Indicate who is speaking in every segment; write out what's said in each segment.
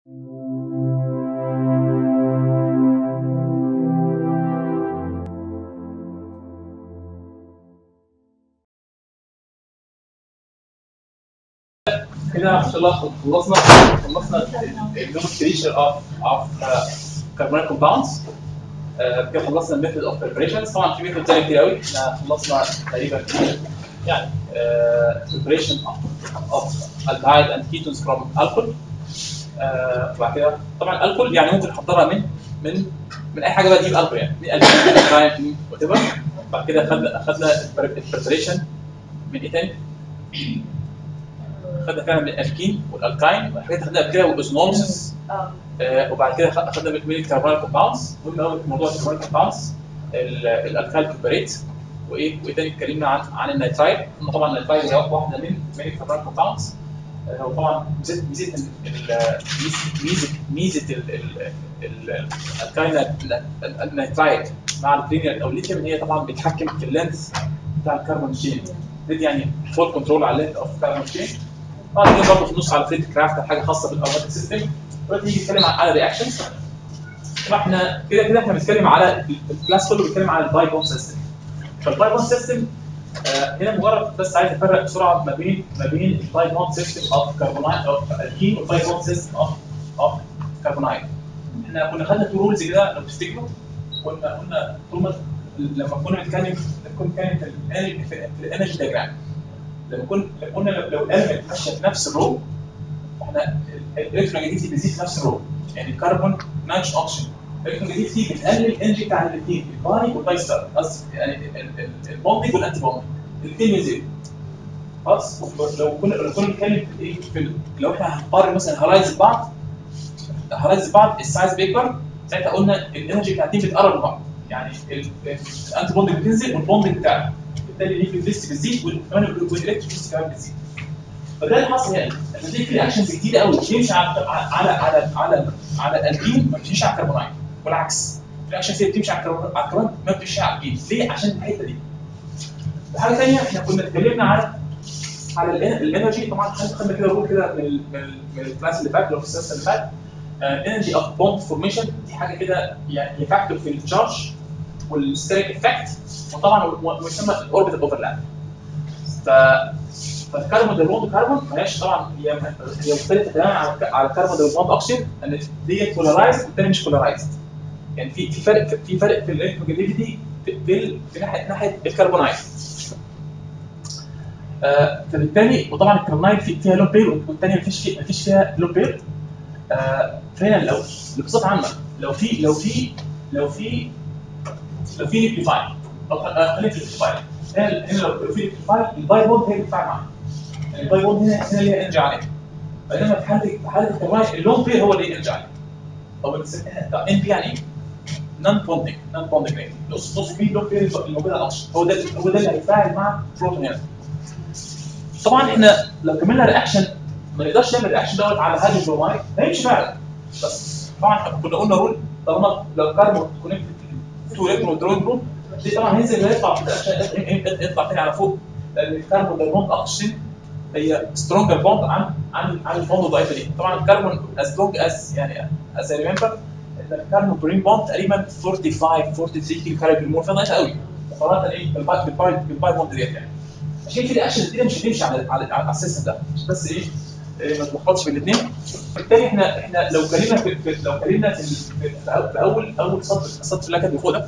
Speaker 1: كده ما شاء الله خلصنا خلصنا النومنكليشر اوف اوف كاربونيك كومباوندز كده خلصنا الميثود اوف بريبريشنز طبعا في ميثود تاني كتير قوي احنا خلصنا تقريبا يعني بريبريشن اوف الدهايد اند كيتونز فروم الكول وبعد كده طبعا الكول يعني ممكن نحضرها من من من اي حاجه بقى تجيب الكول يعني من الكول من وات ايفر بعد كده اخذنا اخذنا البريبريشن من ايه تاني؟ خدنا فعلا من الالكين والالكاين وبعد كده خدنا كده والاوزمولوسيس
Speaker 2: اه
Speaker 1: آه وبعد كده خ- خدنا من الكربونيك كومباوندز مهم قوي في موضوع الكربونيك كومباوندز الالكايل كوبريت وايه وايه تاني اتكلمنا عن عن النيترايل قلنا طبعا النيترايل هي واحده من من الكربونيك كومباوندز آه وطبعا ميزه ميزه ال- ال- ميزه ميزه ال- ال- ال- الالكايل النيترايل مع الكلينير او الليثيوم ان هي طبعا بتتحكم في اللينث بتاع الكربون شين دي يعني فول كنترول على اللينث اوف الكربون شين بعد كده برضه في النص على فريد كرافت حاجه خاصه بالاوتوماتيك سيستم دلوقتي نيجي نتكلم على رياكشنز فاحنا كده كده احنا بنتكلم على الكلاس كله بيتكلم على الباي بون سيستم فالباي بون سيستم آه هنا مجرد بس عايز افرق بسرعه ما بين ما بين الباي بون سيستم اوف كربونايت اوف الكين والباي بون سيستم اوف اوف كربونايت احنا كنا خدنا تو رولز كده لو تفتكروا كنا قلنا طول ما لما كنا بنتكلم لما كنا بنتكلم في الانرجي في الانرجي دياجرام لما كنا لما قلنا لو الالمنت ماشيه في نفس الرو احنا الالكتروجينيتي بتزيد في نفس الرو يعني الكربون ماتش اوكسجين الالكتروجينيتي بتقلل الانرجي بتاع الاثنين الباي والباي ستار قصدي يعني البوندنج والانتي بوندنج الاثنين بيزيدوا خلاص لو كنا لو كنا بنتكلم في ايه في ال- لو احنا هنقارن مثلا هرايز بعض هرايز بعض السايز بيكبر ساعتها قلنا الانرجي بتاعتين بتقرب لبعض يعني ال- الانتي بوندنج بتنزل والبوندنج بتاعك بالتالي النيوكليس بتزيد وكمان والالكتروجينيتي كمان بتزيد فده اللي حصل هنا لما تيجي في اكشنز كتيره قوي بتمشي على على على على على الالبين ما بتمشيش على الكربونايت والعكس في اكشنز اللي بتمشي على الكربون على الكربون ما بتمشيش على الالبين ليه؟ عشان الحته دي وحاجه ثانيه احنا كنا اتكلمنا على على الإن- الانرجي طبعا خدنا خدنا كده رول كده من ال- من ال- من الكلاس اللي فات لو في السيستم اللي فات انرجي اوف بوند فورميشن دي حاجه كده يعني هي فاكتور في التشارج والستيريك افكت وطبعا ويسمى الاوربيتال اوفرلاب ف فالكربون دايبوند كربون مالهاش طبعا هي هي مختلفه تماما على الك- على الكربون دايبوند اوكسجين ان ديت بولارايزد والثاني مش بولارايزد يعني في في فرق في فرق في الالكتروجينيتي في في في ناحيه ناحيه الكربونايت آه فبالتالي وطبعا الكربونايت في- فيها لون بير والثانيه مفيش فيها مفيش فيها لون بير آه فهنا لو بصفه عامه لو في لو في لو في لو في نيوكليفاي او خ- خلينا في النيوكليفاي هنا هنا لو في نيوكليفاي الباي بوند هي اللي بتدفع معاها يعني الباي بوند هنا هنا ليها انرجي عاليه بينما في حاله في حاله الكربونايت اللون بير هو اللي انرجي عاليه طب ان بي يعني ايه؟ نون بوندنج نون بوندنج نص نص بي لون بير الموجود على الاوكسجين هو ده هو ده اللي هيتفاعل مع بروتون هنا طبعا احنا لو كملنا رياكشن ما نقدرش نعمل الرياكشن دوت على هذا البرومايد هيمشي فعلا بس طبعا كنا قلنا رول طالما لو كاربون كونكتد تو الكترون درون جروب دي طبعا هينزل ويطلع في الرياكشن يطلع تاني على فوق لان الكربون دايبوند اوكسجين هي سترونجر بوند عن عن عن البوند الضعيفه دي طبعا الكربون از لونج از يعني از اي ريمبر الكربون برين بوند تقريبا 45 43 كيلو كالوري بالمول فضعيفه قوي مقارنه ايه بالباي بالباي بالباي بوند ديت يعني عشان كده الاكشن دي مش هتمشي على على, على السيستم ده مش بس ايه إيه، ما تلخبطش بين الاثنين بالتالي احنا احنا لو اتكلمنا في, في لو اتكلمنا في, في, في أول- في اول اول سطر السطر اللي كاتبه فوق ده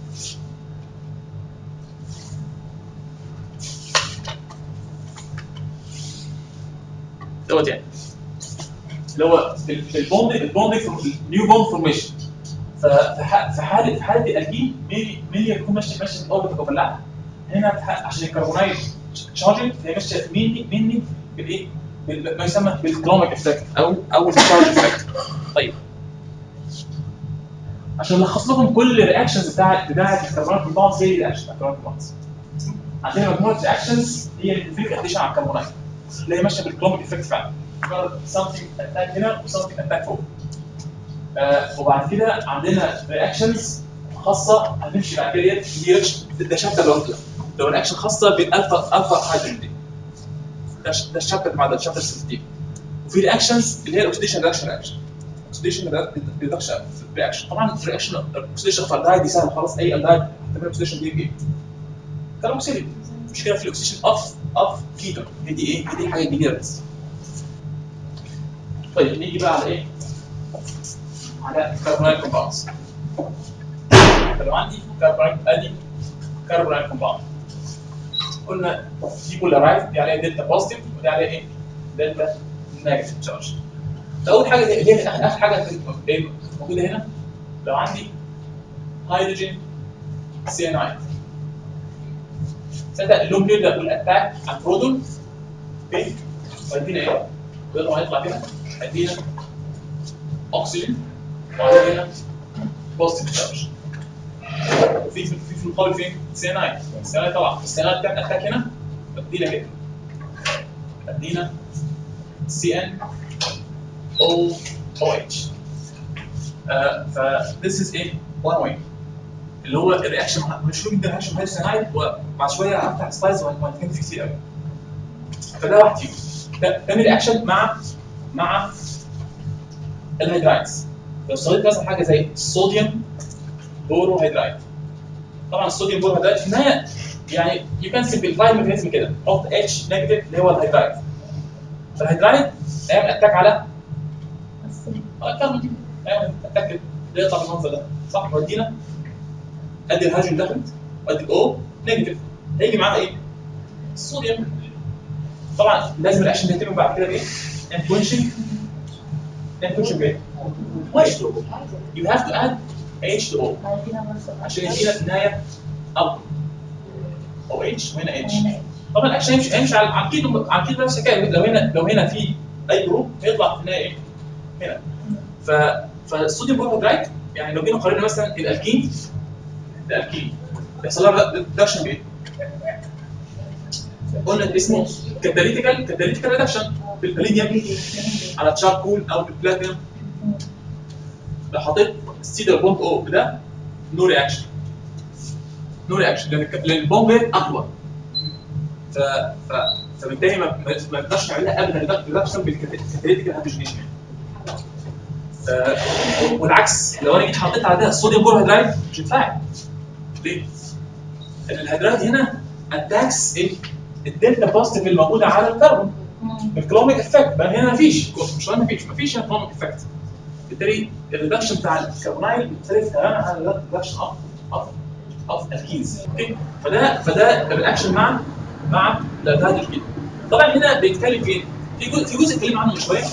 Speaker 1: دوت يعني اللي هو البوند البوند النيو بوند فورميشن ففي حاله في حاله الالجين مين مين يكون ماشي ماشي في الاوربت اوفرلاب هنا في حق- عشان الكربونايت تشارجنج هي ماشيه ميني ميني بالايه؟ بال- ما يسمى بالكلوميك افكت او او التشارج افكت طيب عشان نلخص لكم كل الرياكشنز بتاع بتاعت الكربونات كومباوندز زي الرياكشن بتاع الكربونات كومباوندز عندنا مجموعه رياكشنز هي اللي بتفرق اديشن على الكربونات اللي هي ماشيه بالكلوميك افكت فعلا something اتاك هنا وسمثينج اتاك فوق آه وبعد كده عندنا رياكشنز خاصه هنمشي بعد كده ديت دي ريتش- ده شابتر لوحده لو رياكشن خاصه بالالفا الفا هيدروجين دي ده ش- ده الشابتر مع ده الشابتر 16 وفي رياكشنز اللي هي الاكسيديشن رياكشن رياكشن اكسديشن ريدكشن رياكشن طبعا الرياكشن الاكسديشن في الدايت دي سهل خلاص اي الدايت تعمل اكسديشن دي ايه؟ كاربوكسيليك المشكله في الاكسديشن اوف اوف كيتون هي دي ايه؟ هي دي حاجه جديده بس طيب نيجي بقى على ايه؟ على كاربونايل كومباوندز لو عندي كاربونايل ادي كاربونايل كومباوند قلنا دي بولارايز دي عليها دلتا بوزيتيف ودي عليها ايه؟ دلتا نيجاتيف تشارج اول حاجه دي اللي هي اخر حاجه في- ايه موجوده هنا لو عندي هيدروجين سيانايد ساعتها اللون بيبدا بالاتاك على البروتون اوكي وهيدينا ايه؟ ويطلع هيطلع كده هيدينا اكسجين وبعدين هنا بوزيتيف تشارج في في في المقابل فين؟ سيانايد السيانايد طبعا السيانايد بتاعت اتاك هنا ادينا كده ادينا سي ان O OH آه ف this is a one way اللي هو الرياكشن مشهور جدا الرياكشن هاي السينايد وبعد شويه هفتح سلايدز وهنتكلم فيه كتير قوي فده واحد فيهم ده تاني رياكشن مع مع الهيدرايتس لو استخدمت مثلا حاجه زي الصوديوم بوروهيدرايت طبعا الصوديوم بوروهيدرايت في النهايه يعني يو كان سمبليفاي الميكانيزم كده حط اتش نيجاتيف اللي هو الهيدرايت فالهيدرايت هيعمل اتاك على اه كمل ايوه اتاكد ليه يطلع بالمنظر ده صح ودينا ادي الهيدروجين دخلت وادي الاو نيجاتيف هيجي معاها ايه؟ الصوديوم طبعا لازم الرياكشن ده يتم بعد كده بايه؟ انفونشن انفونشن بايه؟ H2O you have to add H2O عشان يدينا في النهايه اب او اتش وهنا اتش طبعا الاكشن هيمشي هيمشي على على الكيلو على الكيلو نفس الحكايه لو هنا لو هنا في اي جروب هيطلع في النهايه ايه؟ هنا ف فالصوديوم بوروهيدرايت يعني لو جينا قارنا مثلا الالكين الالكين بيحصل لها ريدكشن بايه؟ قلنا اسمه كاتاليتيكال كاتاليتيكال ريدكشن بالبليديوم على تشاركول او بالبلاتينم لو حطيت ستيدر بومب او ده نو رياكشن نو رياكشن لان الك- لان البومب ريت اقوى ف ف فبالتالي ما ما ما نقدرش نعملها ابدا ريدكشن بالكاتاليتيكال هيدروجينيشن آه، والعكس لو انا جيت حطيت على ده الصوديوم بورهيدرايت مش هتفاعل ليه؟ لان الهيدرايت هنا اتاكس الدلتا بوزيتيف الموجوده على الكربون الكلوميك افكت بقى هنا مفيش مش ما فيش مفيش هنا كلوميك افكت بالتالي الريدكشن بتاع الكربونايل مختلف تماما عن الريدكشن اوف اوف اوف الكيز اوكي فده فده الرياكشن مع مع الهيدروجين طبعا هنا بيتكلم فين؟ في جزء في جزء اتكلم عنه من شويه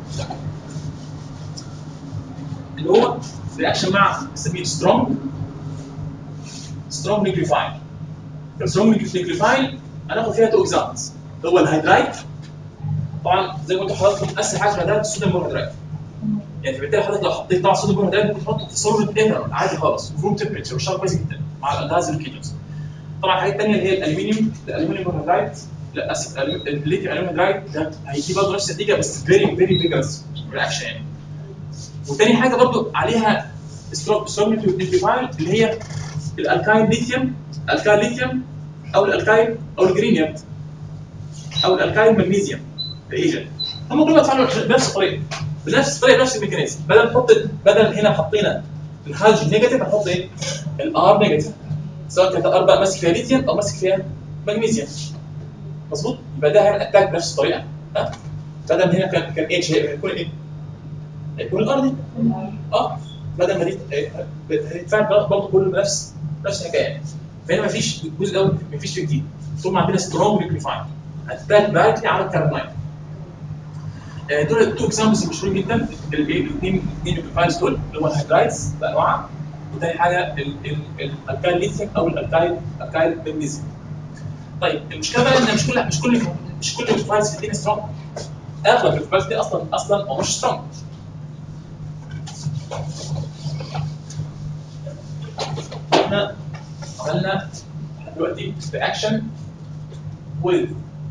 Speaker 1: اللي هو رياكشن مع بنسميه سترونج سترونج نيوكليفايل السترونج نيوكليفايل هناخد فيها تو اكزامبلز اللي هو الهيدرايت طبعا زي ما قلت لحضراتكم اسهل حاجه في الهيدرايت الصوديوم بورهيدرايت يعني فبالتالي حضرتك لو حطيت طبعا صوديوم بورهيدرايت ممكن تحطه في سولفنت ايثر عادي خالص روم تمبريتشر وشرب كويس جدا مع الالغاز الكيتونز طبعا الحاجات الثانيه اللي هي الالومنيوم الالومنيوم بورهيدرايت لا اسف الليثيوم الومنيوم هيدرايت ده هيجيب برضه نفس النتيجه بس فيري فيري فيجرس رياكشن يعني وتاني حاجه برضو عليها سترونج نيوكليفايل اللي هي الالكاين ليثيوم الكاين ليثيوم او الالكاين او الجرينيوم او الالكاين مغنيسيوم الايجنت هم كلهم بيتفاعلوا بنفس الطريقه بنفس الطريقه بنفس الميكانيزم بدل نحط بدل هنا حطينا الهيدروجين نيجاتيف هنحط ايه؟ الار نيجاتيف سواء كانت الار بقى ماسك فيها ليثيوم او ماسك فيها مغنيسيوم مظبوط يبقى ده هيعمل اتاك بنفس الطريقه ها بدل ما هنا كان كان اتش هيكون ايه؟ هيكون الار دي اه بدل ما دي هيتفاعل برضه كله بنفس نفس الحكايه فهنا مفيش الجزء ده مفيش فيه جديد ثم عندنا سترونج نيوكليفايد هتتاك دايركتلي على الكاربونايد آه، دول التو اكزامبلز المشهورين جدا الاثنين الاثنين نيوكليفايدز دول اللي هو الهيدرايتس بانواعها وتاني حاجه الالكايل ليثيوم او الالكايل الكايل مغنيسيوم طيب المشكله بقى ان مش كل مش كل مش كل النيوكليفايدز في الدنيا سترونج اغلب النيوكليفايدز دي اصلا اصلا هو مش سترونج احنا عملنا دلوقتي رياكشن with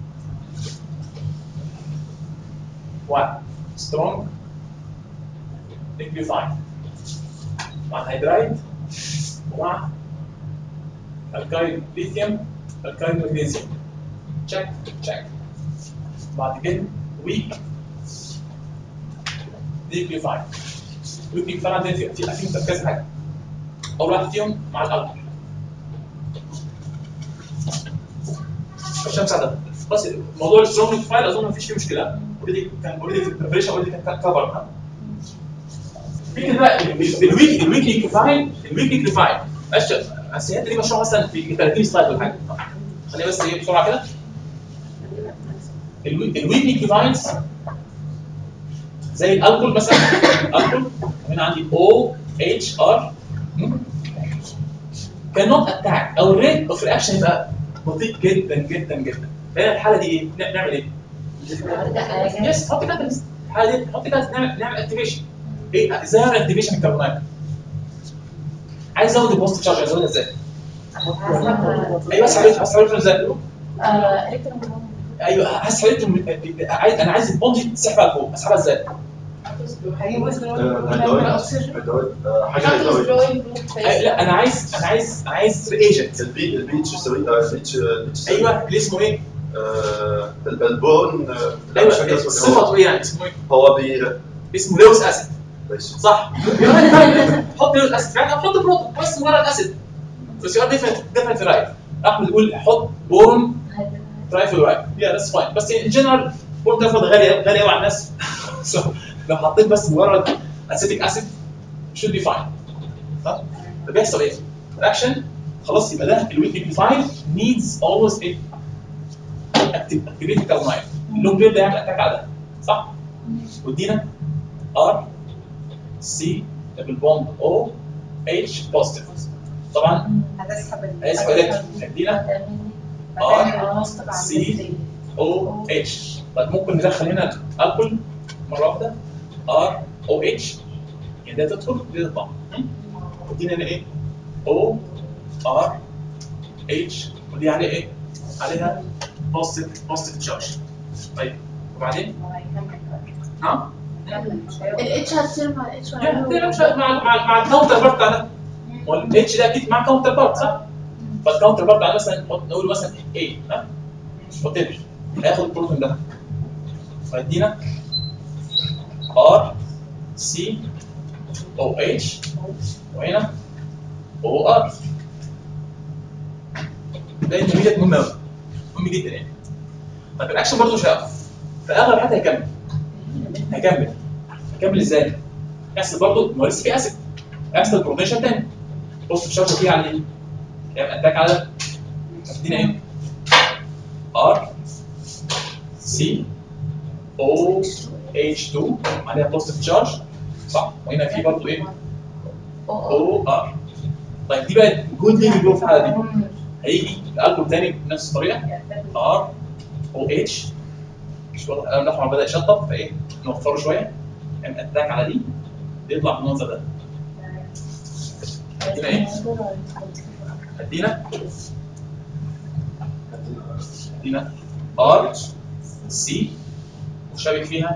Speaker 1: one strong liquefied مع هيدرايد ومع الكاين ليثيوم الكاين مغنيسيوم تشيك تشيك بعد كده weak liquefied الويك ليكوفاين عندنا في في فيهم كذا حاجه اول واحد فيهم مع الالكول عشان مساعده بس موضوع السترونج ليكوفاين اظن ما فيش فيه مشكله اوريدي كان اوريدي في البريبريشن اوريدي كان كفر في كده بقى الويك الويك ليكوفاين الويك ليكوفاين معلش بس الحته دي مشروع مثلا في 30 سلايد ولا حاجه خلينا بس ايه بسرعه كده الويك ليكوفاينز زي الالكول مثلا الكول هنا عندي او اتش ار cannot attack او الريت اوف رياكشن يبقى بطيء جدا جدا جدا فهنا الحاله دي ايه؟ ن- نعمل ايه؟ يس حط كاتاليست الحاله دي حط كاتاليست نعمل نعمل اكتيفيشن ايه ازاي اعمل اكتيفيشن الكربونات؟ عايز ازود البوست تشارج ازودها ازاي؟ ايوه اسحب اسحب ازاي؟ ايوه هسحب عايز انا عايز البوند دي تسحب على فوق اسحبها ازاي؟
Speaker 2: هيدرويد حاجه هيدرويد
Speaker 1: أي- لا انا عايز انا عايز عايز ايجنت
Speaker 2: البي البيتش يسوي البيتش البيتش يسوي
Speaker 1: ايوه اللي اسمه ايه؟
Speaker 2: آه، البون آه، لا،
Speaker 1: ايوه
Speaker 2: مش فاكر اسمه إيه.
Speaker 1: صفته ايه يعني اسمه ايه؟
Speaker 2: هو بي
Speaker 1: اسمه لوس اسيد
Speaker 2: ماشي
Speaker 1: صح حط لوس اسيد فعلا حط بروتون بس مجرد اسيد بس يو ار ديفرنت ديفرنت رايت احمد يقول حط بورون ترايفل يا ذاتس فاين بس ان جنرال بورون ترايفل غالي غالي قوي على الناس So، لو حطيت بس مجرد اسيتيك اسيد should be fine صح؟ فبيحصل ايه؟ رياكشن خلاص يبقى ده الويك ليكوفاين needs always a activated carbonide اللون جريد ده يعمل اتاك على ده صح؟ وادينا ار سي دبل بوند او اتش بوزيتيف طبعا هيسحب الكترون هيدينا سي او اتش طيب ممكن ندخل هنا الكول مره واحده ار او اتش يعني ده تدخل ودي تطلع ودينا هنا ايه او ار اتش ودي عليها ايه عليها بوزيتيف بوزيتيف تشارج طيب وبعدين نعم
Speaker 3: الاتش هتصير مع الاتش
Speaker 1: يعني هتلاقي مش مع مع مع الكاونتر بارت بتاعنا والاتش ده اكيد مع كاونتر بارت صح؟ فالكاونتر بارت على مثلا نحط- نقول مثلا ايه ها؟ وات هياخد البروتون ده فيدينا ار سي او اتش وهنا او ار ده انترميديت مهم قوي مهم جدا يعني طيب الاكشن برضه مش هيقف في اغلب الحالات هيكمل هيكمل هيكمل ازاي؟ يحصل برضه ما هو لسه في اسيد يحصل بروتيشن تاني بص الشرط فيه على ايه؟ يعمل اتاك على هتدينا ايه؟ ار سي او اتش 2 عليها بوزيتيف تشارج صح؟ وهنا في برضه ايه؟ او ار طيب دي بقى جود ليفل جروب في الحاله دي هيجي الالكول تاني بنفس الطريقه ار او اتش مش واضح القلم الاحمر بدا يشطب فايه نوفره شويه يعني اتاك على دي يطلع بالمنظر ده هدينا ايه؟ هدينا هدينا ار سي وشابك فيها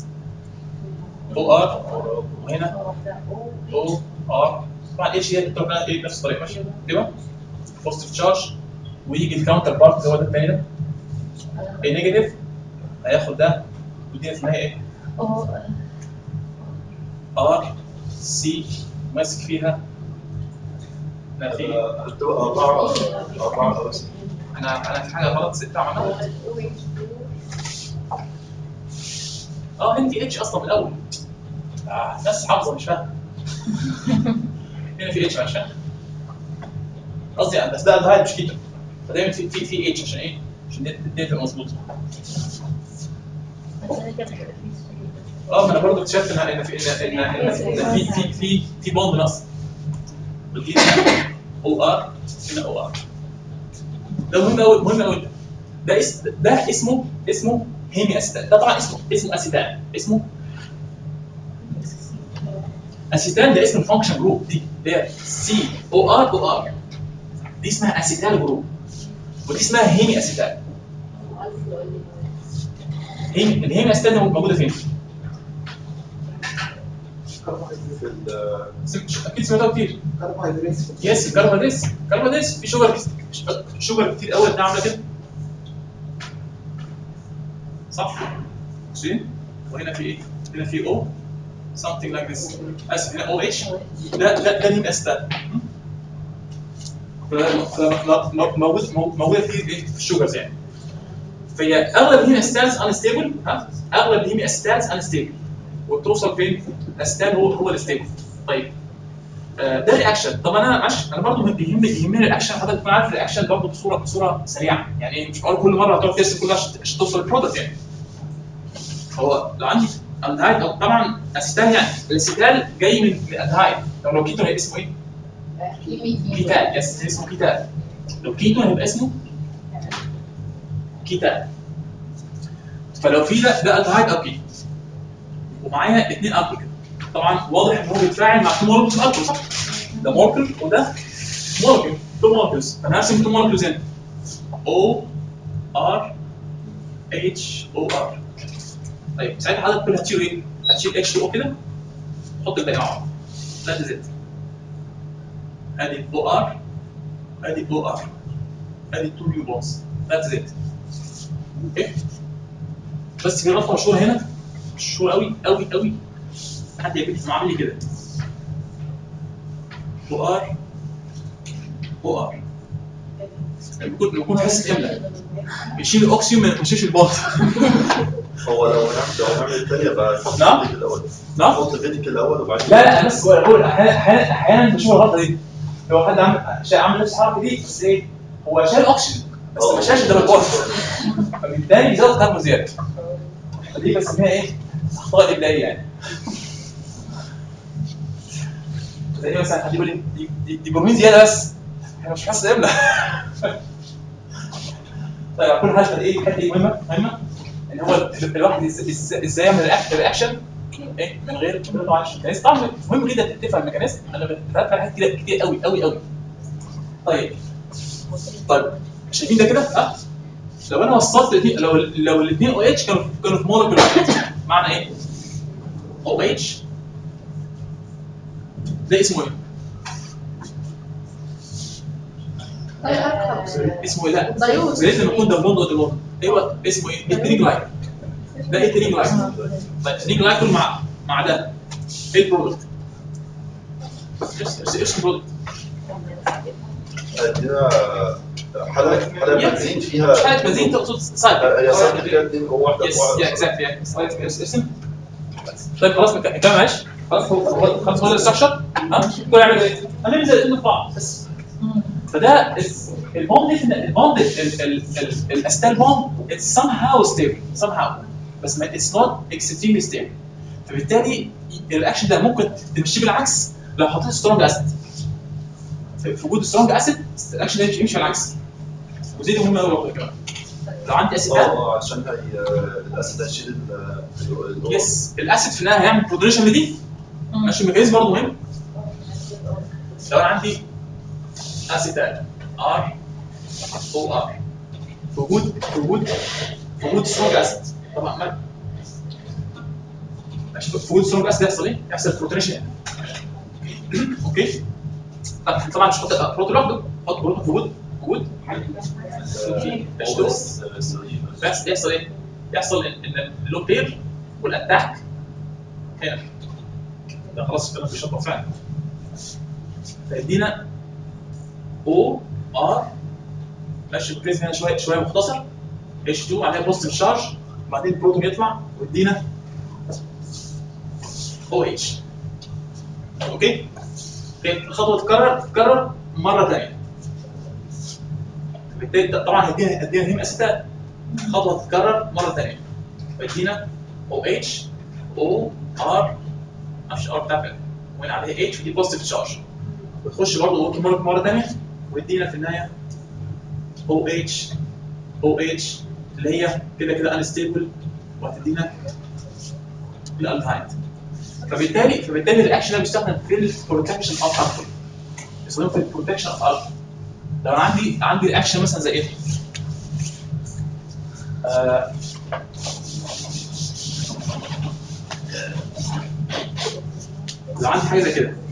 Speaker 1: او ار وهنا او ار طبعا ايش هي بتبقى ايه نفس الطريقه ماشي كده بوزيتيف تشارج ويجي الكاونتر بارت اللي هو ده الثاني ده النيجاتيف هياخد ده ودي في النهايه ايه؟ ار سي ماسك فيها انا في
Speaker 2: آه، بتبقى أربعة أربعة بس
Speaker 1: انا انا في حاجه غلط ستة عملها اه ان في اتش اصلا من الاول آه ناس حافظه مش فاهم هنا في اتش عشان قصدي يعني بس ده ده هاي مش كده فدايما في في في اتش عشان ايه؟ عشان الدنيا تبقى مظبوطه اه ما انا برضه اكتشفت ان ان في ان ان إن في في في في بوند ناقص ودي او ار هنا او ار ده مهم قوي مهم قوي ده اس ده اسمه اسمه هيمي اسيتان ده طبعا اسمه اسمه اسيتان اسمه اسيتان ده اسم الفانكشن جروب دي ده سي او ار او ار دي اسمها اسيتال جروب ودي اسمها هيمي اسيتان هيمي الهيمي اسيتان دي موجوده فين؟
Speaker 2: في ال-
Speaker 1: سم- اكيد سمعتها كتير يس الكربونيس الكربونيس في شوجر شوجر كتير قوي بتاع عامله كده صح؟ ماشي وهنا في ايه؟ هنا في او something like this اسف هنا او اتش ده ده ده نيم اسيتال موجود موجوده في ايه في الشوجرز يعني فهي اغلب الهيم اسيتالز انستيبل ها اغلب الهيم اسيتالز انستيبل وبتوصل فين؟ الاسيتال هو هو الستيبل طيب آه، ده رياكشن طب انا معلش انا برضه يهمني يهمني الرياكشن حضرتك تكون عارف الرياكشن برضه بصوره بصوره سريعه يعني إيه؟ مش معقول كل مره هتقعد ترسم كلها عشان عشان توصل للبرودكت يعني هو لو عندي الدهايد أو طبعا اسيتال يعني الاسيتال جاي من من الدهايد لو لو كيتون هيبقى اسمه ايه؟ كيتال يس اسمه كيتال لو كيتون هيبقى اسمه كيتال فلو في ده ده الدهايد او كيتون ومعايا اثنين الكول كده طبعا واضح ان هو بيتفاعل مع تو مولكيولز الكول صح؟ ده مولكيول وده مولكيول تو مولكيولز فانا هرسم تو مولكيولز هنا او ار اتش او ار طيب ساعتها حضرتك كل هتشيل ايه؟ هتشيل اتش 2 او كده حط الباقي مع بعض ثلاثة زد ادي او ار ادي او ار ادي 2 نيو بونز ثلاثة زد اوكي بس في رقم مشهور هنا مشهور قوي قوي قوي حد يجيب عامل لي كده او ار او ار بيكون بيكون حس املا بيشيل الاكسجين ما يخشش الباط
Speaker 2: هو لو نعمل لو نعمل الثانيه بقى
Speaker 1: نعم.
Speaker 2: فيديك الاول
Speaker 1: نعم
Speaker 2: حط فيديك الاول وبعدين
Speaker 1: لا لا بس هو بقول احيانا احيانا احيانا بشوف الغلطه دي لو حد عامل شا- عامل نفس الحركه دي بس ايه هو شال اكسجين بس ما شالش دبل بوند فبالتالي بيزود كاربون زياده فدي بسميها ايه؟ اخطاء ابداعيه يعني زي مثلا حد يقول لي دي, دي, دي برميل زياده بس احنا مش حاسس املا طيب على كل حاجه ايه حته ايه مهمه مهمه ان هو ال- الواحد إز- إز- ازاي يعمل الأك- الرياكشن ايه من غير من غير طبعا الميكانيزم طبعا مهم جدا تفهم الميكانيزم انا بتفهم حاجات كتير كتير قوي قوي قوي طيب طيب شايفين ده كده ها لو انا وصلت الاثنين لو لو الاثنين او اتش كانوا كانوا في مولكيول معنى ايه؟ او اتش ده اسمه ايه؟ اسمه ايه لا
Speaker 3: دايود.
Speaker 1: لازم يكون ده بوند وده بوند ايوه اسمه ايه؟ التريجلايكول ده ايه التريجلايكول؟ طيب التريجلايكول مع مع ده ايه البرودكت؟ ايش ايش البرودكت؟
Speaker 2: ادينا حلقه حلقه بنزين فيها
Speaker 1: حاله بنزين تقصد سايكل
Speaker 2: هي صح فيها اثنين جوه واحده
Speaker 1: يس
Speaker 2: جوه
Speaker 1: يا اكزاكتلي اسم طيب خلاص نك- نكمل معلش خلاص هو هو- خلاص هو ده الاستراكشر ها كل يعمل ايه؟ هننزل الاثنين في بعض بس فده البوند البوند الاستال بوند اتس somehow stable somehow بس ما اتس نوت extremely stable فبالتالي الرياكشن ده ممكن تمشيه بالعكس لو حطيت سترونج اسيد في في وجود سترونج اسيد الرياكشن ده يمشي بالعكس ودي مهمه قوي كمان لو عندي اسيد
Speaker 2: اه عشان هي الاسيد هيشيل ال- ال-
Speaker 1: يس الاسيد في النهايه هيعمل برودريشن لدي ماشي الميكانيزم برضه مهم لو انا عندي اسيتال ار او ار في وجود في وجود في وجود سترونج اسيد طبعا ما ماشي في وجود سترونج اسيد يحصل ايه؟ يحصل برودريشن اوكي طب طبعا مش هحط بروتون لوحده حط بروتون في وجود في وجود
Speaker 2: ال- بس- بس-
Speaker 1: بس يحصل ايه؟ يحصل ان إن اللو بير والاتاك هنا ده خلاص الكلام في الشطه فعلا فيدينا او ار ماشي البريزم هنا شويه شويه مختصر اتش 2 عليها بوزيتيف شارج وبعدين البروتون يطلع ويدينا او اتش اوكي؟ اوكي الخطوه تتكرر تتكرر مره ثانيه بالتالي طبعا هدينا هدينا هيم اسيتات خطوه تتكرر مره ثانيه فيدينا او اتش او ار معرفش ار بتاع وين عليها اتش ودي بوزيتيف تشارج وتخش برضه ورك مره مره ثانيه ويدينا في النهايه او اتش او اتش اللي هي كده كده انستيبل وهتدينا الالدهايد فبالتالي فبالتالي الرياكشن ده بيستخدم في البروتكشن اوف الكحول بيستخدم في البروتكشن اوف الكحول لو انا عندي عندي رياكشن مثلا زي ايه؟ آه لو عندي حاجه زي كده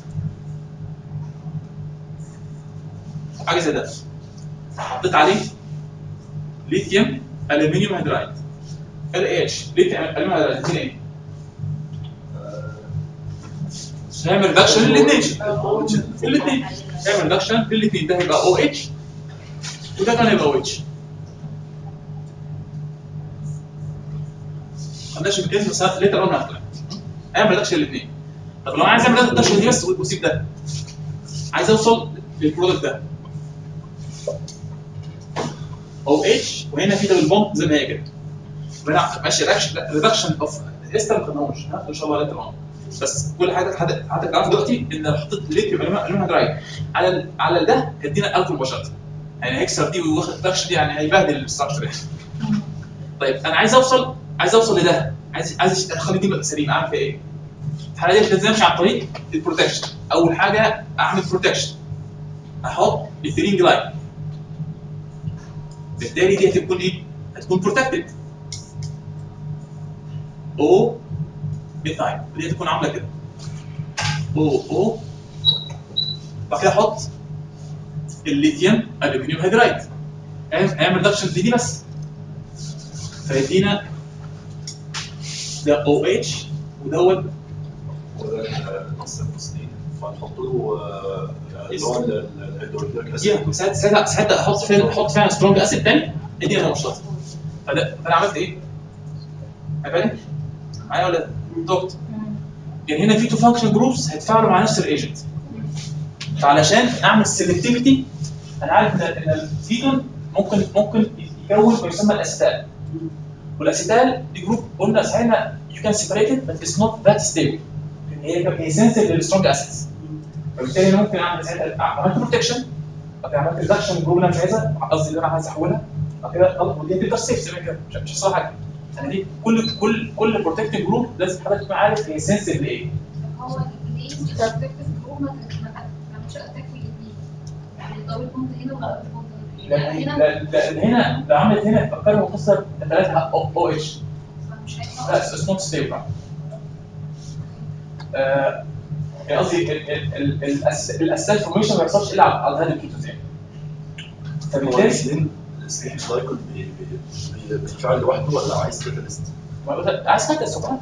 Speaker 1: حاجه زي ده حطيت عليه ليثيوم الومنيوم هيدرايد ال اتش ليثيوم الومنيوم هيدرايد الاثنين ايه؟ هيعمل ريدكشن للاثنين الاثنين هيعمل ريدكشن للاثنين ده هيبقى او اتش وده كان هيبقى او اتش خدناش الاسم بس ليتر اون هتطلع هيعمل ريدكشن للاثنين طب لو انا عايز اعمل ريدكشن دي بس واسيب ده عايز اوصل للبرودكت ده او اتش وهنا في دبل بوند زي ما هي كده هنا ماشي ريدكشن اوف استر ما خدناهوش هناخده ان شاء الله ليتر اون بس كل حاجه حضرتك حضرتك عارف دلوقتي ان لو حطيت ليثيوم الومنيوم هيدرايد على ال- على ده هيدينا الكول مباشره يعني هيكسر دي وياخد الريدكشن دي يعني هيبهدل الاستراكشر يعني طيب انا عايز اوصل عايز اوصل لده عايز عايز اخلي دي سليمه اعمل فيها ايه؟ الحاله دي لازم امشي عن طريق البروتكشن اول حاجه اعمل بروتكشن احط ايثيلين جلايد بالتالي دي هتكون ايه؟ هتكون بروتكتد او ميثايل ودي هتكون عامله كده او او بعد كده احط الليثيوم الومنيوم هيدرايد هيعمل ريدكشن دي دي بس فيدينا ده او اتش ودوت
Speaker 2: وده السيرفوسلين فنحط له آه، اللي هو ال- ال- الهيدروكلوريك اسيد
Speaker 1: يا ساعتها ساعتها ساعتها احط فيها احط فيها سترونج اسيد تاني ادينا انا مشطط فده فانا عملت ايه؟ عجبني؟ معايا ولا دكتور؟ يعني هنا في تو فانكشن جروبس هيتفاعلوا مع نفس الايجنت فعلشان اعمل سيلكتيفيتي انا عارف ان ان الفيتون ممكن ممكن يكون ما يسمى الاسيتال والاسيتال دي جروب قلنا ساعتها يو كان سيبريت ات بس اتس نوت ذات ستيبل هي هي سنسيتيف للسترونج اسيدز فبالتالي انا ممكن اعمل ساعتها عملت بروتكشن بعد كده عملت ريدكشن جروب اللي انا مش عايزها قصدي اللي انا عايز احولها بعد كده خلاص ودي هتبقى سيف زي ما كده مش مش هيحصل حاجه يعني دي كل كل كل بروتكتنج جروب لازم حضرتك تكون عارف هي سنسيتيف لايه
Speaker 4: هو ليه بروتكتيف جروب ما تعملش اتاك في الاثنين يعني الدبل بوند هنا والدبل بوند
Speaker 1: لان
Speaker 4: هنا
Speaker 1: لان- لان هنا لو عملت هنا فكروا مختصر ثلاثه او اتش
Speaker 4: مش
Speaker 1: لا
Speaker 4: هيحصل
Speaker 1: اتس نوت ستيبل يعني قصدي ال- ال- ال- الأس- الاسيتال فورميشن ما بيحصلش الا على على هذا الكيتوز يعني
Speaker 2: هو
Speaker 1: فبالتالي
Speaker 2: السلين السلين سايكل بي- بي- بي- بيتفاعل لوحده ولا عايز كاتاليست؟
Speaker 1: ما قلت- عايز كاتس طبعا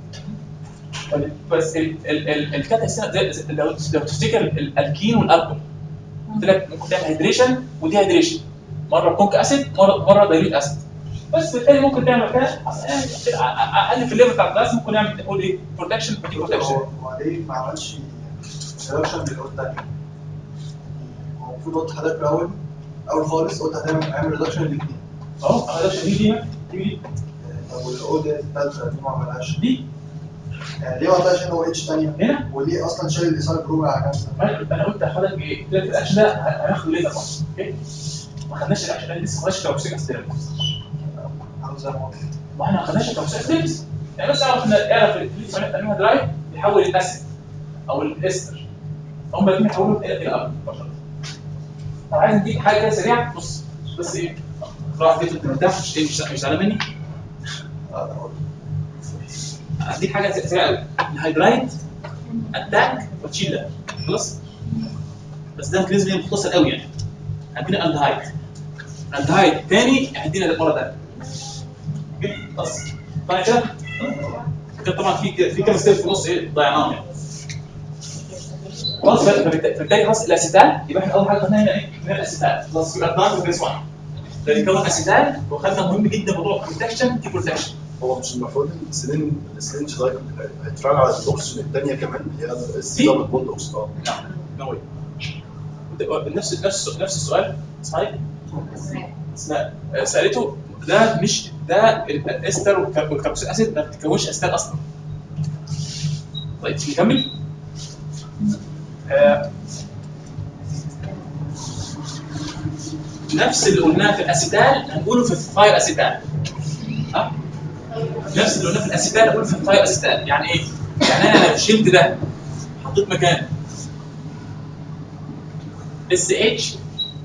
Speaker 1: بس ال- ال- ال- الكاتس هنا زي- زي- لو لو تفتكر ال- الالكين والالكول قلت لك ممكن تعمل هيدريشن ودي هيدريشن مره كونك اسيد مره مره دايلوت اسيد بس بالتالي ممكن تعمل كده اقل في الليفل بتاع الجلاس ممكن نعمل نقول ايه بروتكشن ودي بروتكشن
Speaker 5: هو هو ليه ما عملش ريدكشن للأوت الثانية؟ هو المفروض قلت حضرتك في الأول أول خالص قلت هتعمل هعمل ريدكشن للاثنين
Speaker 1: اهو ريدكشن دي دي دي
Speaker 5: طب والأوت الثالثة دي ما عملهاش
Speaker 1: دي
Speaker 5: يعني ليه ما عملهاش هنا هو اتش ثانية؟
Speaker 1: هنا
Speaker 5: وليه أصلا شايل الإيثار جروب على جنب؟
Speaker 1: انا قلت لحضرتك ايه قلت لك الاكشن ده هناخده ليزر بس اوكي ما خدناش الاكشن ده لسه ما خدناش توكسيك استيرن
Speaker 5: عامل زي ما هو
Speaker 1: ما احنا ما خدناش التوكسيك استيرن يعني بس اعرف ان اعرف الانيما درايف بيحول الاسيد او الاستر هم الاثنين يحولوا الى الى اب مباشره طب عايز نديك حاجه كده سريعه بص بس ايه راح جبت انت مرتاح مش إيه، مش مش زعلان مني
Speaker 5: آه، أنا قلت.
Speaker 1: اديك حاجه سريعه قوي الهيدرايد اتاك وتشيل ده خلاص بس ده ميكانيزم مختصر قوي يعني عندنا الدهايد الدهايد تاني هيدينا المره ده اوكي خلاص بعد كده كان طبعا في في كام ستيب في النص ايه ضيعناهم يعني خلاص فبالت- فبالتالي خلاص الاسيتال يبقى احنا اول حاجه خدناها هنا ايه؟ هنا الاسيتال خلاص يبقى الدهايد بيس 1 ده بيكون اسيتال وخدنا مهم جدا موضوع بروتكشن دي بروتكشن
Speaker 2: هو مش المفروض السلين السلين سايكل هيتفاعل على الاكسجين الثانيه كمان اللي هي السي
Speaker 1: دي؟
Speaker 2: دبل بوند اوكسجين اه
Speaker 1: نعم نو نفس نفس نفس السؤال اسمعي اسماء آه، سالته ده مش ده الاستر والكربوكسيل اسيد ما بتتكونش استال اصلا طيب نكمل آه، نفس اللي قلناه في الاسيتال هنقوله في الثاير اسيتال ها نفس اللي قلناه في الاسيتال هنقوله في الثاير اسيتال يعني ايه؟ يعني انا لو شلت ده حطيت مكانه اس اتش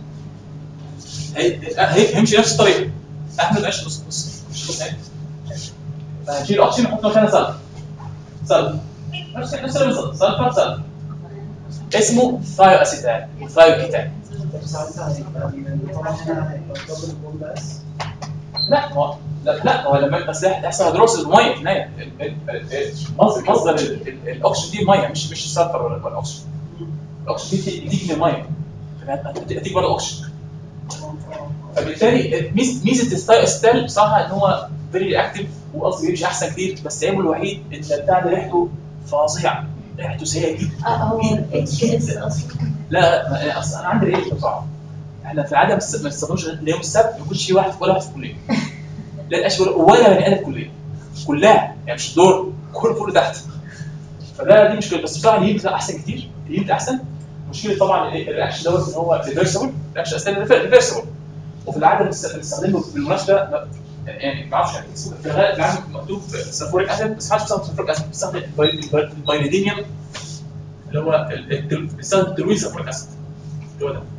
Speaker 1: هيمشي نفس الطريقه احمد عيش بص بص بص بص فهنشيل اكسجين نحط مكانها سلفر سلفر نفس نفس اللي بالظبط سلفر سلفر اسمه ثايو اسيتال وثايو كيتان
Speaker 6: انت ساعتها هيبقى ال- طبعا هنا هيبقى دبل بوند اس
Speaker 1: لا هو لا لا هو لما بس يحصل هيدروسيس الميه في النهايه ال- ال- ال- مصدر مصدر ال- ال- الاكسجين دي الميه مش مش السلفر ولا ولا الاكسجين الاكسجين دي بتيجي من الميه هتديك برضه اكسجين فبالتالي ميز- ميزه الستايل ستايل بصراحه ان هو فيري رياكتيف وقصدي بيمشي احسن كتير بس عيبه الوحيد ان البتاع ده ريحته فظيعه ريحته سيئه جدا
Speaker 3: اه هو اتش اس اصلا
Speaker 1: لا ما- اصل انا عندي ريحه بصراحه احنا في العاده بس- ما بنستخدمش غير يوم السبت ما يكونش في واحد ولا واحد في الكليه لا الاشي ولا ولا بني ادم في الكليه كلها يعني مش دور كل كله تحت فده دي مشكله بس بصراحه الهيت احسن كتير الهيت احسن مشكله طبعا ال- الرياكشن دوت ان هو ريفرسبل الرياكشن اصلا ريفرسبل وفي العاده بنست- بنستخدمه بالمناسبه ما- يعني ما اعرفش يعني اسمه في الغالب في العاده مكتوب سلفوريك اسيد بس ما حدش بيستخدم سلفوريك اسيد بيستخدم الباي- البايريدينيوم اللي هو ال- التل- بيستخدم تلوين سلفوريك اسيد هو ده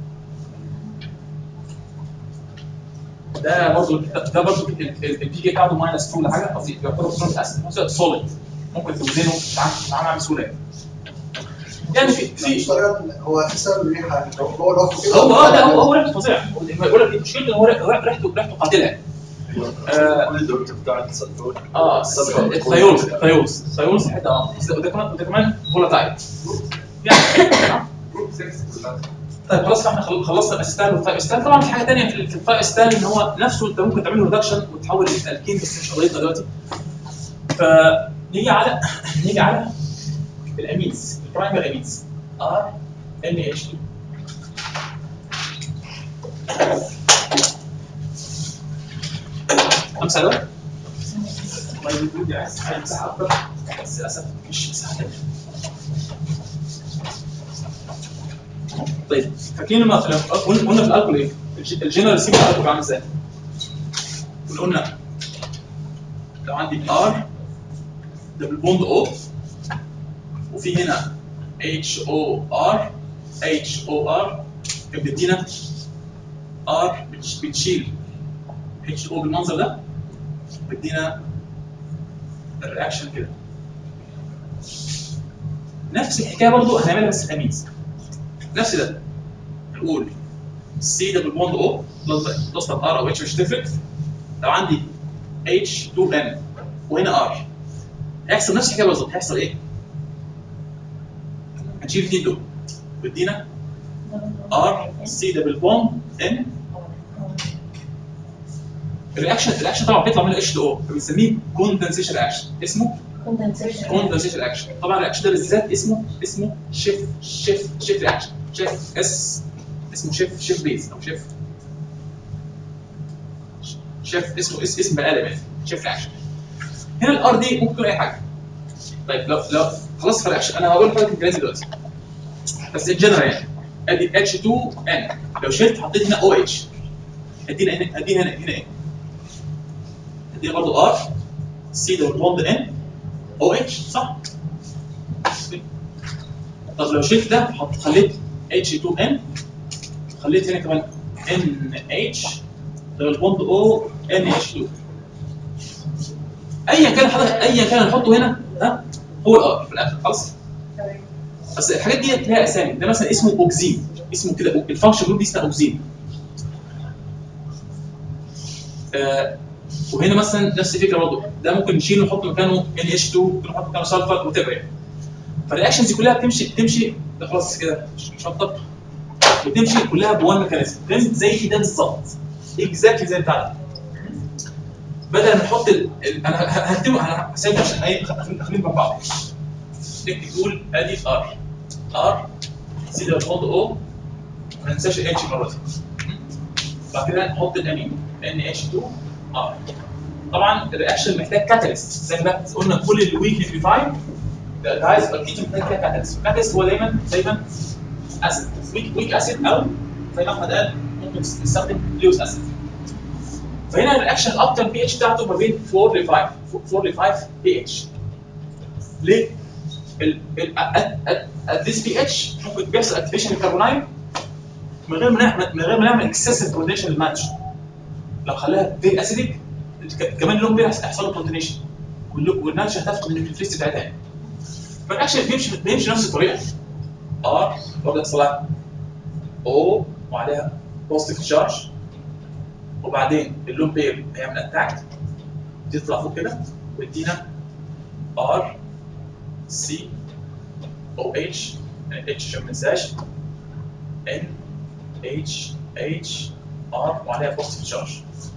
Speaker 1: ده برضه ده برضه البي كي بتاعته ماينس 2 ولا حاجه قصدي يعتبر سوليد اسيد سوليد ممكن توزنه تتعامل بسهوله يعني. يعني في
Speaker 5: في
Speaker 1: في
Speaker 5: طريقه هو اساسا الريحه يعني هو لوحده كده
Speaker 1: هو هو لا هو هو ريحته فظيع بقول لك مشكلته ان هو ريحته ريحته قاتله آه.
Speaker 2: كل الدكتور بتاع السلفور
Speaker 1: اه الثيولز الثيولز الثيولز حته اه وده كمان وده كمان فولاتايل يعني طيب خلاص احنا خل- خلصنا الاستال والثايستال طبعا في حاجه ثانيه في الثايستال ان هو نفسه انت ممكن تعمل له ريدكشن وتحول للالكين بس مش قضيتنا دلوقتي فنيجي على نيجي على الامينز البرايمري امينز ار ان اتش 2 خمسة دول والله يقول لي عايز عايز مساحة أكبر بس للأسف مش مساحة كده. طيب فاكرين لما لما قلنا قلنا في الالكول ايه؟ الج- الجنرال سيم الالكول عامل ازاي؟ قلنا لو عندي ار دبل بوند او وفي هنا اتش او ار اتش او ار كان بيدينا ار بتشيل اتش او بالمنظر ده بيدينا الرياكشن كده نفس الحكايه برضو هنعملها بس في الامينز نفس ده نقول سي دبل بوند او بلس ار او اتش مش تفرق لو عندي اتش 2 ان وهنا ار هيحصل نفس الحكايه بالظبط هيحصل ايه؟ هنشيل الاثنين دول ويدينا ار سي دبل بوند ان الرياكشن الرياكشن طبعا بيطلع منه اتش 2 او فبنسميه كوندنسيشن رياكشن اسمه
Speaker 3: كوندنسيشن
Speaker 1: كوندنسيشن اكشن طبعا الرياكشن ده بالذات اسمه اسمه شيف شيف شيف رياكشن شيف اس اسمه شيف شيف بيز او شيف شيف اسمه اس اسم بني ادم يعني شيف رياكشن هنا الار دي ممكن تكون اي حاجه طيب لو لو خلاص في الرياكشن انا هقول لحضرتك الانجليزي دلوقتي بس ان جنرال يعني ادي اتش 2 ان لو شلت حطيت هنا او اتش ادينا هنا ادينا هنا هنا ايه؟ ادينا برضه ار سي دبل بوند ان او اتش صح؟ طب لو شلت ده حط خليت اتش 2 ان خليت هنا كمان ان اتش دبل بوند او ان اتش 2 ايا كان حضرتك ايا كان نحطه هنا ها هو الار في الاخر خلاص بس الحاجات دي ليها اسامي ده مثلا اسمه اوكزين اسمه كده الفانكشن جروب دي اسمها اوكزين آه وهنا مثلا نفس الفكره برضه ده ممكن نشيله نحط مكانه ان اتش 2 ممكن نحط مكانه سلفر وات ايفر يعني فالرياكشنز دي كلها بتمشي بتمشي ده خلاص كده شطب بتمشي كلها بوان ميكانيزم ميكانيزم زي ده بالظبط اكزاكتلي زي بتاع ده بدل ما نحط ال... ال... انا ه- هكتبه انا هسيبه عشان اي خلينا خلينا مع بعض نكتب تقول ادي ار ار سي ده بوند او ما ننساش الاتش المره دي بعد كده نحط الامين ان اتش 2 ار طبعا الرياكشن محتاج كاتاليست زي ما قلنا كل الويك ليفيفاي ده عايز اكيد محتاج فيها كاتاليست الكاتاليست هو دايما دايما اسيد ويك ويك اسيد او زي ما احمد قال ممكن نستخدم ليوس اسيد فهنا الرياكشن الاكتر بي اتش بتاعته ما بين 4 ل 5 4 ل 5 بي اتش ليه؟ ال ال at this pH ممكن بيحصل اكتيفيشن للكربونايل من غير ما نعمل من غير ما نعمل اكسسيف بروتينيشن للماتش لو خلاها فيري اسيدك كمان لهم بيحصل له بروتينيشن والماتش هتفقد من الفليست بتاعتها يعني فالاكشن بيمشي بيمشي نفس الطريقه ار وابدا اطلع او وعليها بوزيتيف تشارج وبعدين اللون بير هيعمل اتاك تطلع فوق كده ويدينا ار سي او اتش اتش عشان ما ننساش ان اتش اتش ار وعليها بوزيتيف تشارج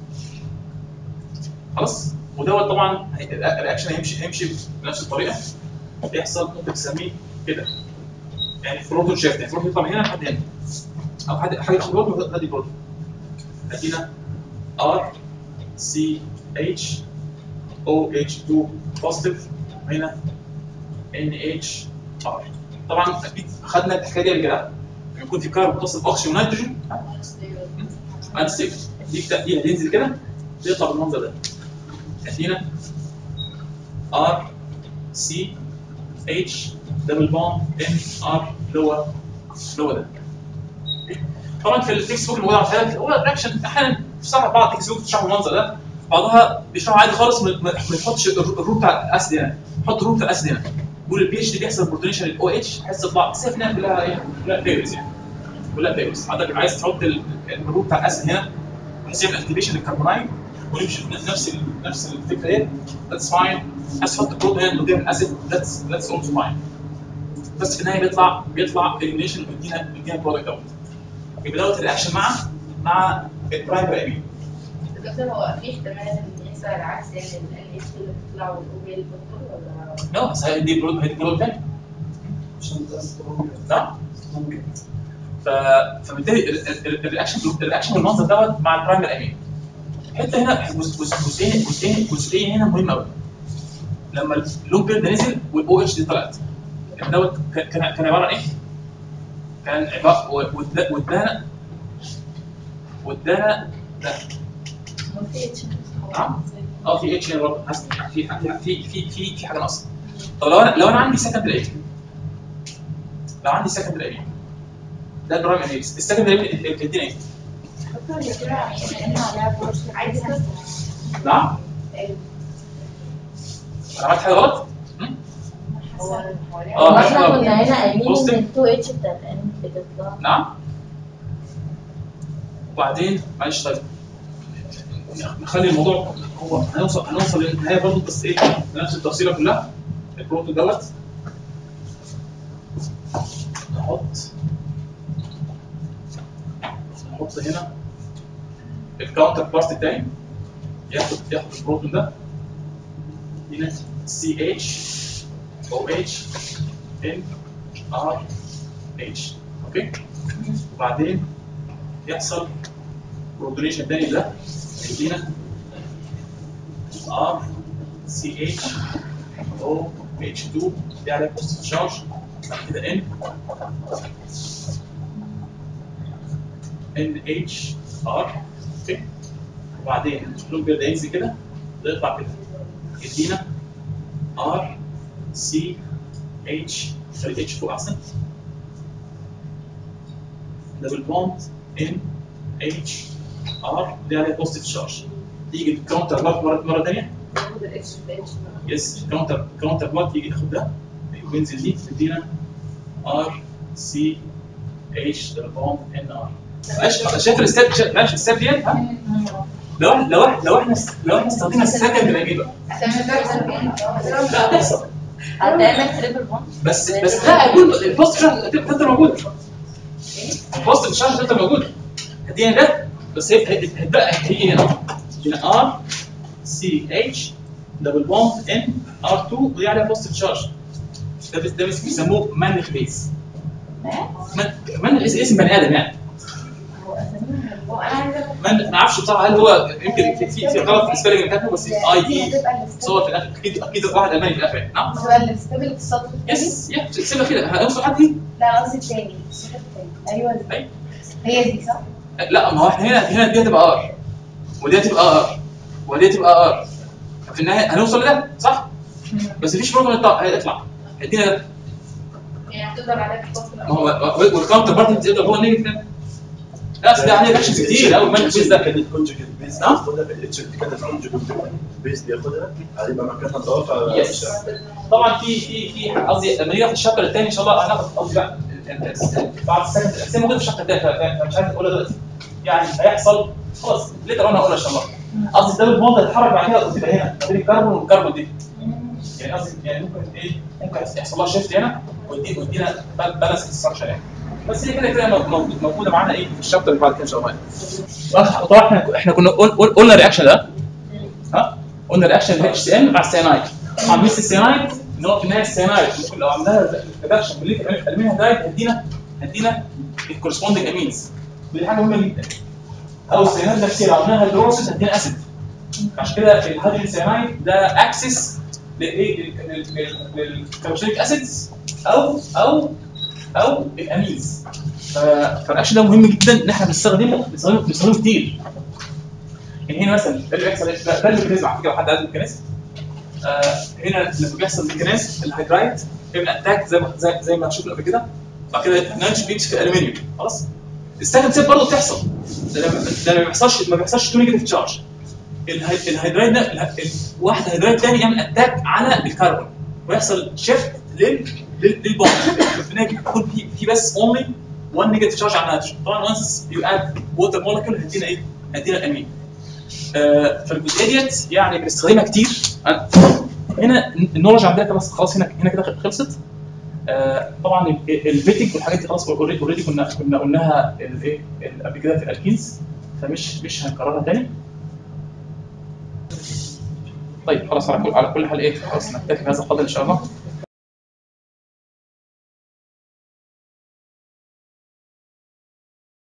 Speaker 1: خلاص ودوت طبعا هي- الرياكشن هيمشي هيمشي بنفس الطريقه بيحصل ممكن تسميه كده يعني بروتون شيفت يعني بروتون يطلع من هنا لحد هنا او حد حاجه ياخد بروتون ادي بروتون ادينا ار سي اتش او اتش 2 بوزيتيف هنا ان اتش ار طبعا اكيد خدنا الحكايه دي قبل كده لما يكون في كاربون متصل باكسجين ونيتروجين انستيبل دي دي هتنزل كده يطلع بالمنظر ده ادينا ار سي اتش دبل بوند ان ار اللي هو اللي هو ده طبعا في التكست بوك الموجود على الحياه هو الرياكشن احيانا بصراحه بعض التكست بوك بتشرح بالمنظر ده بعضها بيشرحوا عادي خالص ما ما- ما يحطش الر- الروت بتاع الاسيد هنا يحط الروت بتاع الاسيد هنا يقول البي اتش دي بيحصل بروتونيشن الاو اتش بحيث تطلع بس هي في النهايه كلها ايه؟ كلها بيرز يعني كلها بيرز حضرتك عايز تحط ال- الروت بتاع الاسيد هنا بحيث يعمل اكتيفيشن للكربونايد ونمشي في نفس ال- نفس الفكره ديت ذاتس فاين عايز تحط بروتون هنا من غير الاسيد ذاتس ذاتس اولسو فاين بس في النهايه بيطلع بيطلع اليمينيشن ويدينا بيدينا البرودكت دوت يبقى دوت الرياكشن مع مع البرايمري امين
Speaker 7: دكتور هو في احتمال ان يحصل العكس يعني ال اتش اللي بتطلع والاو هي اللي بتدخل ولا
Speaker 1: نو بس هي دي برودكت هي دي برودكت تاني
Speaker 6: عشان تأثر ممكن
Speaker 1: نعم
Speaker 6: ممكن
Speaker 1: ف فبالتالي ال- ال- ال- الرياكشن الرياكشن بالمنظر دوت مع البرايمري امين حته هنا جزء- جزء- جزئين جزئين جزئين هنا مهم قوي لما اللون بير ده نزل والاو اتش دي طلعت كان دوت كان كان كان عباره عن ايه؟ كان عباره واد- وادانا وادانا ده نعم اه في اتش هنا برضه حاسس في في في في في حاجه ناقصه طب لو انا لو انا عندي سكندري ايه؟ لو عندي سكندري ايه؟ ده البرايم انيكس السكندري ايه بتدينا ايه؟
Speaker 7: دكتور هي كده يعني عليها بروش عايز
Speaker 1: نعم؟ انا عملت حاجه غلط؟ هم؟
Speaker 7: هو
Speaker 1: اه
Speaker 3: هو
Speaker 1: ماشي
Speaker 3: احنا
Speaker 1: غلط.
Speaker 3: كنا هنا قايلين ان
Speaker 1: Positive.
Speaker 3: ال 2 اتش بتاعت ان بتطلع
Speaker 1: نعم وبعدين معلش طيب نخلي الموضوع هو هنوصل هنوصل للنهايه برضه بس ايه بنفس التفصيله كلها البروتو دوت نحط نحط هنا الكاونتر بارت التاني ياخد ياخد البروتون ده هنا سي اتش او اتش ان ار اتش اوكي وبعدين يحصل بروتونيشن تاني ده يدينا ار سي اتش او اتش 2 دي عليها بوزيتيف تشارج بعد كده ان ان اتش ار اوكي وبعدين اللون ده ينزل كده ده يطلع كده يدينا ار سي اتش خلي اتش فوق احسن دبل بوند ان اتش ار دي عليها بوزيتيف تشارج يجي الكاونتر بارت مره مره ثانيه
Speaker 7: ياخد الاتش بالاتش
Speaker 1: يس الكاونتر الكاونتر بارت يجي ياخد ده وينزل دي تدينا ار سي اتش دبل بوند ان ار شايف الستيب شايف ماشي الستيب دي ها؟ لو احنا لو احنا لو احنا لو احنا استخدمنا السكند نجيبها لا بس
Speaker 3: هتعمل تريبل بوند
Speaker 1: بس بس لا اقول البوست شارج تفضل موجود البوست شارج تفضل موجود هدينا ده بس هي هي- هتبقى هي هنا هنا ار سي اتش دبل بوند ان ار 2 ودي عليها بوست شارج ده بس ده بس بيسموه مانخ بيز مانخ بيز اسم بني ادم يعني
Speaker 7: هو انا عايزه
Speaker 1: من ما اعرفش بصراحه هل هو يمكن في في في غلط في السبيلنج اللي كاتبه بس اي دي بس هو في الاخر اكيد اكيد واحد الماني في الاخر نعم
Speaker 7: هو اللي بيستقبل في السطر الثاني
Speaker 1: يس يس سيبها كده هنوصل لحد دي
Speaker 7: لا قصدي الثاني السطر الثاني ايوه دي
Speaker 1: أي.
Speaker 7: هي دي صح؟
Speaker 1: لا ما هو احنا هنا هنا دي هتبقى ار ودي هتبقى ار ودي هتبقى ار في النهايه هنوصل لده صح؟ بس مفيش بروتون يطلع هيطلع هيدينا ده
Speaker 7: يعني هتقدر عليها في الفصل
Speaker 1: ما هو والكاونتر بارت بتقدر هو النيجاتيف لا بس ده عليه رياكشنز كتير قوي الماني بيز ده
Speaker 2: كانت كونجكت بيز
Speaker 1: نعم.
Speaker 2: ياخدها في الاتش اللي كانت كونجكت بيز بياخدها هيبقى مكانها ضعف
Speaker 1: يس طبعا في في في قصدي لما نيجي ناخد الشابتر الثاني ان شاء الله هناخد قصدي بقى ال- ال- بعض السكند الاساسيه موجوده في الشق الثاني فمش عايز اقولها دلوقتي يعني هيحصل خلاص ليتر انا هقولها ان شاء الله قصدي الدبل بوند هيتحرك بعد كده وتبقى هنا ما بين الكربون والكربون دي يعني قصدي يعني ممكن ايه ممكن يحصل لها شيفت هنا ويدي- ويدينا بالانس ستراكشر يعني بس هي كده كده موجود- موجوده معانا ايه في الشابتر اللي بعد كده ان شاء الله يعني. طبعا احنا احنا كنا قل- قل- قلنا الرياكشن ده ها قلنا الرياكشن ال HCl مع السيانايد طبعا ميس السيانايد ان هو في النهايه السيانايد ممكن لو عملناها ريدكشن بالليثيوم الالمنيوم دايت هدينا هدينا الكورسبوندنج امينز ودي حاجه مهمه جدا او السيانايد نفسها لو عملناها هيدروسيس هدينا اسيد عشان كده الهيدروجين سيانايد ده اكسس لايه للكاربوكسيليك اسيدز او او او الامينز ف- فالرياكشن ده مهم جدا ان احنا بنستخدمه بنستخدمه بنستخدمه كتير يعني هنا مثلا ده اللي بيحصل إيه؟ ده ده الميكانيزم على فكره لو حد عايز الميكانيزم آه هنا لما بيحصل ميكانيزم الهيدرايت بيعمل اتاك زي ما زي, زي ما شفنا قبل كده بعد كده نانش بيمسك في الالومنيوم خلاص السكند ستيب برضه بتحصل ده لما ده ما بيحصلش ما بيحصلش تو نيجاتيف تشارج الهي- الهيدرايت ده اله- ال- واحد هيدرايت تاني يعمل اتاك على الكربون ويحصل شيفت لل لل- للبوند في النهايه بيكون في في بس اونلي 1 نيجاتيف تشارج على النيتروجين طبعا وانس يو اد ووتر مولكيول هيدينا ايه؟ هيدينا الامين آه، فالجزئيه ديت يعني بنستخدمها كتير آه، هنا النولج عندنا خلاص خلاص هنا هنا كده خلصت آه، طبعا ال- الفيتنج والحاجات دي خلاص اوريدي اوريدي كنا كنا قلناها الايه ال- قبل كده في الالكينز فمش مش هنكررها تاني طيب خلاص على كل على كل حال ايه خلاص نكتفي بهذا القدر ان شاء الله